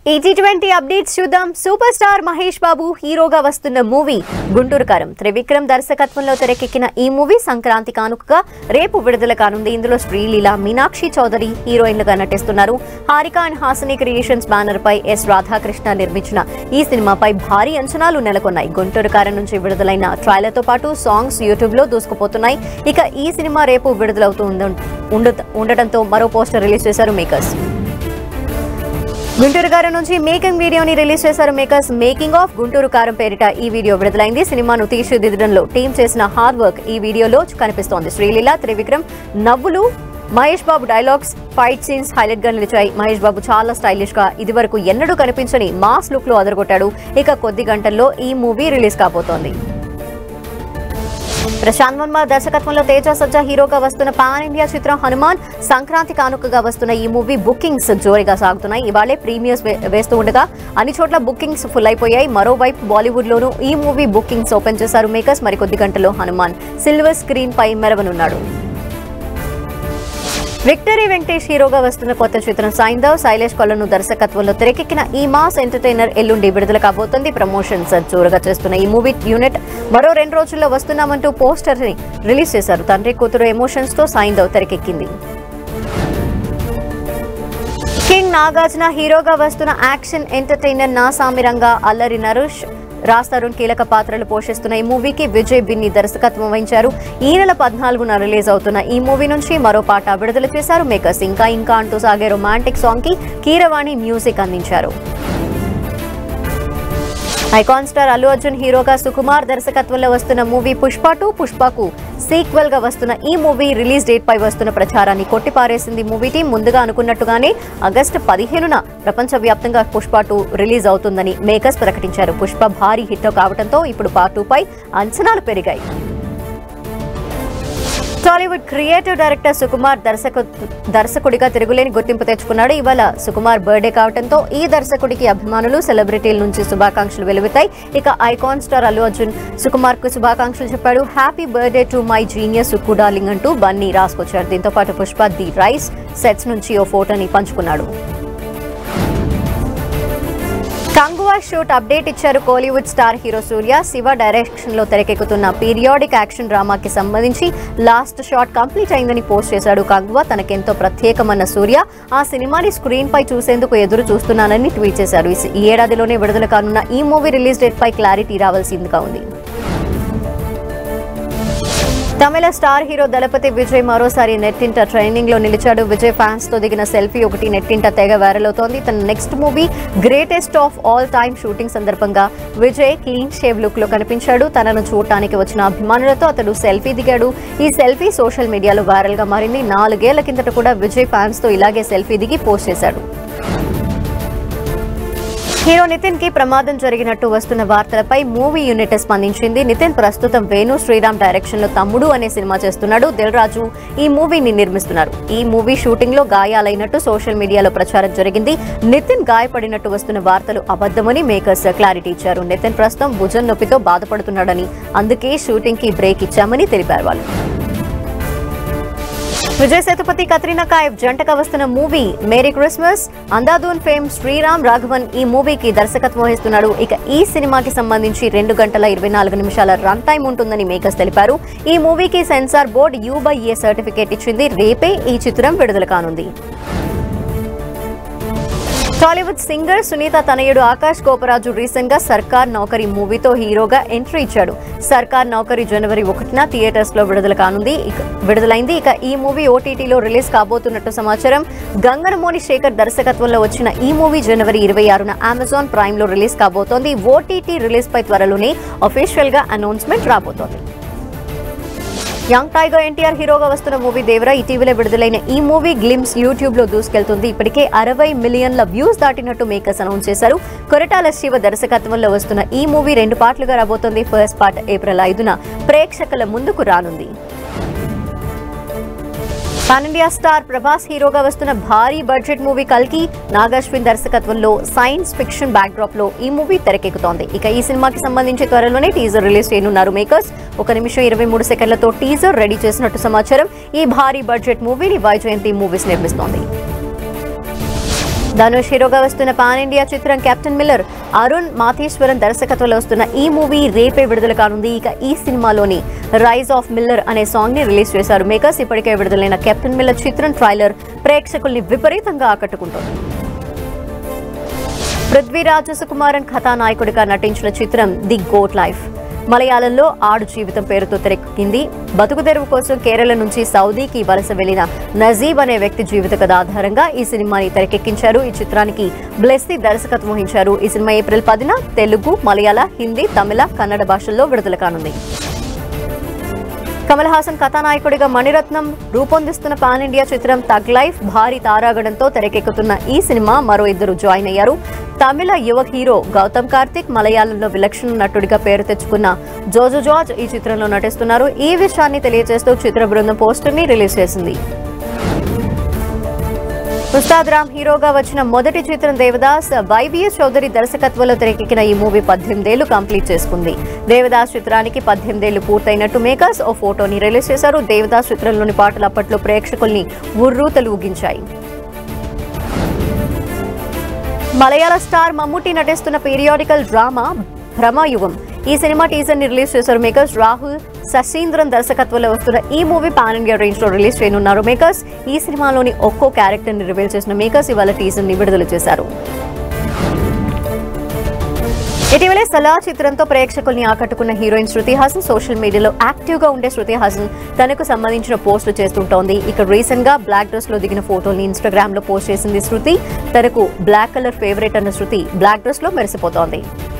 ఈ T twenty updates చూద్దాం super star Mahesh Babu హీరోగా వస్తున్న మూవీ గుంటూరు కారం త్రివిక్రమ్ దర్శకత్వంలో తెరకెక్కిన ఈ మూవీ సంక్రాంతి కానుకగా రేపు విడుదల కానుంది ఇందులో శ్రీలీల మీనాక్షి చౌదరి హీరోయిన్లుగా నటిస్తున్నారు Haarika and Hassine creations banner పై ఎస్ రాధాకృష్ణ నిర్మించిన ఈ సినిమాపై భారీ అంచనాలు నెలకొన్నాయి గుంటూరు కారం నుంచి విడుదలైన ట్రైలర్ తో పాటు సాంగ్స్ యూట్యూబ్ లో దూసుకుపోతున్నాయి ఇక ఈ సినిమా రేపు విడుదలవుతూ ఉండ- ఉండ- ఉండటంతో మరో పోస్టర్ రిలీజ్ చేశారు మేకర్స్ గుంటూరు కారం నుంచి మేకింగ్ వీడియోని రిలీజ్ చేశారు మేకర్స్ మేకింగ్ ఆఫ్ గుంటూరు కారం పేరిట ఈ వీడియో విడుదలైంది సినిమాను తీర్చిదిద్దడంలో టీం చేసిన హార్డ్ వర్క్ ఈ వీడియోలో కనిపిస్తోంది శ్రీలీల త్రివిక్రమ్ నవ్వులు Mahesh Babu dialogues fight scenes highlight గా నిలిచాయి మహేష్ బాబు చాలా స్టైలిష్ గా ఇదివరకు ఎన్నడూ కనిపించని మాస్ లుక్ లో అదరగొట్టాడు ఇక కొద్ది గంటల్లో ఈ మూవీ రిలీజ్ కాబోతోంది ప్రశాంత్ వర్మ దర్శకత్వంలో తేజ సజ్జా హీరోగా వస్తున్న పాన్ ఇండియా చిత్రం హనుమాన్ సంక్రాంతి కానుకగా వస్తున్న ఈ మూవీ బుకింగ్స్ జోరుగా సాగుతున్నాయి ఇవాళే ప్రీమియర్స్ వే- వేస్తూ ఉండగా అన్ని చోట్ల బుకింగ్స్ ఫుల్ అయిపోయాయి మరోవైపు బాలీవుడ్ లోనూ ఈ మూవీ బుకింగ్స్ ఓపెన్ చేశారు మేకర్స్ మరికొద్ది గంటల్లో హనుమాన్ సిల్వర్ స్క్రీన్ పై మెరవనున్నాడు విక్టరీ వెంకటేష్ హీరోగా వస్తున్న కొత్త చిత్రం సైందవ్ శైలేష్ కొలను దర్శకత్వంలో తెరకెక్కిన ఈ మాస్ ఎంటర్టైనర్ ఎల్లుండి విడుదల కాబోతోంది ప్రమోషన్స్ జోరుగా చేస్తున్న ఈ మూవీ యూనిట్ మరో రెండు రోజుల్లో వస్తున్నామంటూ పోస్టర్ ని రిలీజ్ చేశారు తండ్రి కూతురు ఎమోషన్స్ తో సైందవ్ తెరకెక్కింది కింగ్ నాగార్జున హీరోగా వస్తున్న యాక్షన్ ఎంటర్టైనర్ నా సామిరంగా అల్లరి నరుష్ రాజ్ తరుణ్ కీలక పాత్రలు పోషిస్తున్న ఈ మూవీకి విజయ్ బిన్ని దర్శకత్వం వహించారు ఈ నెల పద్నాలుగున రిలీజ్ అవుతున్న ఈ మూవీ నుంచి మరో పాట విడుదల చేశారు మేకర్స్ ఇంకా ఇంకా అంటూ సాగే రొమాంటిక్ సాంగ్ కి కీరవాణి మ్యూజిక్ అందించారు ఐకాన్ స్టార్ అల్లు అర్జున్ హీరోగా సుకుమార్ దర్శకత్వంలో వస్తున్న మూవీ పుష్ప టూ పుష్పకు సీక్వెల్ గా వస్తున్న ఈ మూవీ రిలీజ్ డేట్ పై వస్తున్న ప్రచారాన్ని కొట్టిపారేసింది మూవీ టీం ముందుగా అనుకున్నట్టుగానే ఆగస్టు పదిహేనున ప్రపంచవ్యాప్తంగా పుష్ప టూ రిలీజ్ అవుతుందని మేకర్స్ ప్రకటించారు పుష్ప భారీ హిట్ కావడంతో ఇప్పుడు పార్ట్ టూ పై అంచనాలు పెరిగాయి టాలీవుడ్ క్రియేటివ్ డైరెక్టర్ సుకుమార్ దర్శకు దర్శకుడిగా తిరుగులేని గుర్తింపు తెచ్చుకున్నాడు ఇవాళ సుకుమార్ బర్త్డే కావడంతో ఈ దర్శకుడికి అభిమానులు సెలబ్రిటీల నుంచి శుభాకాంక్షలు వెలువతాయి ఇక ఐకాన్ స్టార్ అల్లు అర్జున్ సుకుమార్ కు శుభాకాంక్షలు చెప్పాడు happy birthday to my genius Sukku darling అంటూ బన్నీ రాసుకొచ్చాడు దీంతో పాటు పుష్ప ది రైస్ సెట్స్ నుంచి ఓ ఫోటోని పంచుకున్నాడు కంగువా షూట్ అప్డేట్ ఇచ్చారు Kollywood star hero Suriya Siva direction లో తెరకెక్కుతున్న పీరియాడిక్ యాక్షన్ డ్రామాకి సంబంధించి లాస్ట్ షాట్ కంప్లీట్ అయిందని పోస్ట్ చేశాడు కంగువా తనకెంతో ప్రత్యేకమన్న సూర్య ఆ సినిమాని స్క్రీన్ పై చూసేందుకు ఎదురు చూస్తున్నానని ట్వీట్ చేశారు ఈ- ఈ ఏడాదిలోనే విడుదల కానున్న ఈ మూవీ రిలీజ్ డేట్ పై క్లారిటీ రావాల్సిందిగా ఉంది తమిళ స్టార్ హీరో దళపతి విజయ్ మరోసారి నెట్టింట ట్రైనింగ్ లో నిలిచాడు విజయ్ ఫ్యాన్స్ తో దిగిన సెల్ఫీ ఒకటి నెట్టింట తెగ వైరల్ అవుతోంది తన next movie greatest of all time shooting సందర్భంగా విజయ్ క్లీన్ షేవ్ లుక్ లో కనిపించాడు తనను చూడటానికి వచ్చిన అభిమానులతో అతడు సెల్ఫీ దిగాడు ఈ సెల్ఫీ సోషల్ మీడియాలో వైరల్ గా మారింది నాలుగేళ్ల కిందట కూడా విజయ్ ఫ్యాన్స్ తో ఇలాగే సెల్ఫీ దిగి పోస్ట్ చేశాడు హీరో నితిన్ కి ప్రమాదం జరిగినట్టు వస్తున్న వార్తలపై మూవీ యూనిట్ స్పందించింది నితిన్ ప్రస్తుతం వేణు శ్రీరామ్ డైరెక్షన్ లో తమ్ముడు అనే సినిమా చేస్తున్నాడు దిల్ రాజు ఈ మూవీని నిర్మిస్తున్నారు ఈ మూవీ షూటింగ్ లో గాయాలైనట్టు సోషల్ మీడియాలో ప్రచారం జరిగింది నితిన్ గాయపడినట్టు వస్తున్న వార్తలు అబద్ధమని మేకర్స్ క్లారిటీ ఇచ్చారు నితిన్ ప్రస్తుతం భుజం నొప్పితో బాధపడుతున్నాడని అందుకే షూటింగ్ కి బ్రేక్ ఇచ్చామని తెలిపారు వాళ్ళు విజయ్ సేతుపతి కత్రినా కాయ్ జంటగా వస్తున్న movie Merry Christmas Andhadhun fame Sriram Raghavan ఈ మూవీకి దర్శకత్వం వహిస్తున్నాడు ఇక ఈ సినిమాకి సంబంధించి రెండు గంటల ఇరవై నాలుగు నిమిషాల రన్ టైం ఉంటుందని మేకర్స్ తెలిపారు ఈ మూవీకి censor board U by A certificate ఇచ్చింది రేపే ఈ చిత్రం విడుదల కానుంది టాలీవుడ్ సింగర్ సునీత తనయుడు ఆకాష్ గోపరాజు రీసెంట్ గా సర్కార్ నౌకరీ మూవీతో హీరోగా ఎంట్రీ ఇచ్చాడు సర్కార్ నౌకరీ జనవరి ఒకటిన థియేటర్స్ లో విడుదల కానుంది ఇక విడుదలైంది ఇక ఈ మూవీ ఓటీటీలో రిలీజ్ కాబోతున్నట్టు సమాచారం గంగనమోని శేఖర్ దర్శకత్వంలో వచ్చిన ఈ మూవీ జనవరి ఇరవై ఆరున అమెజాన్ ప్రైమ్ లో రిలీజ్ కాబోతోంది ఓటీటీ రిలీజ్ పై త్వరలోనే అఫీషియల్ గా అనౌన్స్మెంట్ రాబోతోంది యంగ్ టైగర్ ఎన్టీఆర్ హీరోగా వస్తున్న మూవీ దేవరా ఇటీవల విడుదలైన ఈ మూవీ గ్లిమ్స్ యూట్యూబ్ లో దూసుకెళ్తుంది ఇప్పటికే అరవై మిలియన్ల వ్యూస్ దాటినట్టు మేకర్స్ అనౌన్స్ చేశారు కొరటాల శివ దర్శకత్వంలో వస్తున్న ఈ మూవీ రెండు పార్ట్లుగా రాబోతోంది ఫస్ట్ పార్ట్ ఏప్రిల్ ఐదున ప్రేక్షకుల ముందుకు రానుంది పాన్ ఇండియా స్టార్ ప్రభాస్ హీరోగా వస్తున్న భారీ బడ్జెట్ మూవీ కల్కి నాగాశ్విన్ దర్శకత్వంలో సైన్స్ ఫిక్షన్ బ్యాక్ డ్రాప్ లో ఈ మూవీ తెరకెక్కుతోంది ఇక ఈ సినిమాకి సంబంధించి త్వరలోనే టీజర్ రిలీజ్ చేయనున్నారు మేకర్స్ ఒక నిమిషం ఇరవై మూడు సెకండ్లతో టీజర్ రెడీ చేసినట్టు సమాచారం ఈ భారీ బడ్జెట్ మూవీని వైజయంతి మూవీస్ నిర్మిస్తోంది ధనుష్ హీరోగా వస్తున్న పాన్ ఇండియా చిత్రం కెప్టెన్ మిల్లర్ అరుణ్ మాథేశ్వరన్ దర్శకత్వంలో వస్తున్న ఈ మూవీ రేపే విడుదల కానుంది ఇక ఈ సినిమాలోని రైజ్ ఆఫ్ మిల్లర్ అనే సాంగ్ ని రిలీజ్ చేశారు మేకర్స్ ఇప్పటికే విడుదలైన కెప్టెన్ మిల్లర్ చిత్రం ట్రైలర్ ప్రేక్షకుల్ని విపరీతంగా ఆకట్టుకుంటోంది పృథ్వీరాజ్ సుకుమారన్ కథానాయకుడిగా నటించిన చిత్రం ది గోట్ లైఫ్ మలయాళంలో ఆడు జీవితం పేరుతో తెరకెక్కింది బతుకు తెరువు కోసం కేరళ నుంచి సౌదీకి వలస వెళ్లిన నజీబ్ అనే వ్యక్తి జీవిత కథ ఆధారంగా ఈ సినిమాని తెరకెక్కించారు ఈ చిత్రానికి బ్లెస్సీ దర్శకత్వం వహించారు ఈ సినిమా ఏప్రిల్ పదిన తెలుగు మలయాళ హిందీ తమిళ కన్నడ భాషల్లో విడుదల కానుంది కమల్ హాసన్ కథానాయకుడిగా మణిరత్నం రూపొందిస్తున్న పాన్ ఇండియా చిత్రం తగ్ లైఫ్ భారీ తారాగణంతో తెరకెక్కుతున్న ఈ సినిమా మరో ఇద్దరు జాయిన్ అయ్యారు తమిళ యువ హీరో గౌతమ్ కార్తిక్ మలయాళంలో విలక్షణ నటుడిగా పేరు తెచ్చుకున్న జోజో జార్జ్ ఈ చిత్రంలో నటిస్తున్నారు ఈ విషయాన్ని తెలియజేస్తూ చిత్ర బృందం పోస్టర్ ని రిలీజ్ చేసింది ఉస్తాద్ రామ్ హీరోగా వచ్చిన మొదటి చిత్రం దేవదాస్ వైవిఎస్ చౌదరి దర్శకత్వంలో తెరకెక్కిన ఈ మూవీ పద్దెనిమిదేళ్లు కంప్లీట్ చేసుకుంది దేవదాస్ చిత్రానికి పద్దెనిమిదేళ్లు పూర్తయినట్టు మేకర్స్ ఓ ఫోటోని రిలీజ్ చేశారు దేవదాస్ చిత్రంలోని పాటలు అప్పట్లో ప్రేక్షకుల్ని ఉర్రూతలు ఊగించాయి మలయాళ స్టార్ మమ్ముట్టి నటిస్తున్న పీరియాడికల్ డ్రామా భ్రమయుగం ఈ సినిమా టీజర్ ని రిలీజ్ చేశారు మేకర్స్ రాహుల్ శశీంద్రన్ దర్శకత్వంలో వస్తున్న ఈ మూవీ పాన్ ఇండియా రేంజ్ లో రిలీజ్ చేయనున్నారు మేకర్స్ ఈ సినిమాలోని ఒక్కో క్యారెక్టర్ ని రివీల్ చేసిన మేకర్స్ ఇవాళ టీజర్ ని విడుదల చేశారు ఇటీవలే సలా చిత్రంతో ప్రేక్షకుల్ని ఆకట్టుకున్న హీరోయిన్ శృతి హాసన్ సోషల్ మీడియాలో యాక్టివ్ గా ఉండే శృతి హాసన్ తనకు సంబంధించిన పోస్టులు చేస్తుంటోంది ఇక రీసెంట్ గా బ్లాక్ డ్రెస్ లో దిగిన ఫోటోల్ని ఇన్స్టాగ్రామ్ లో పోస్ట్ చేసింది శృతి తనకు బ్లాక్ కలర్ ఫేవరెట్ అన్న శృతి బ్లాక్ డ్రెస్ లో మెరిసిపోతోంది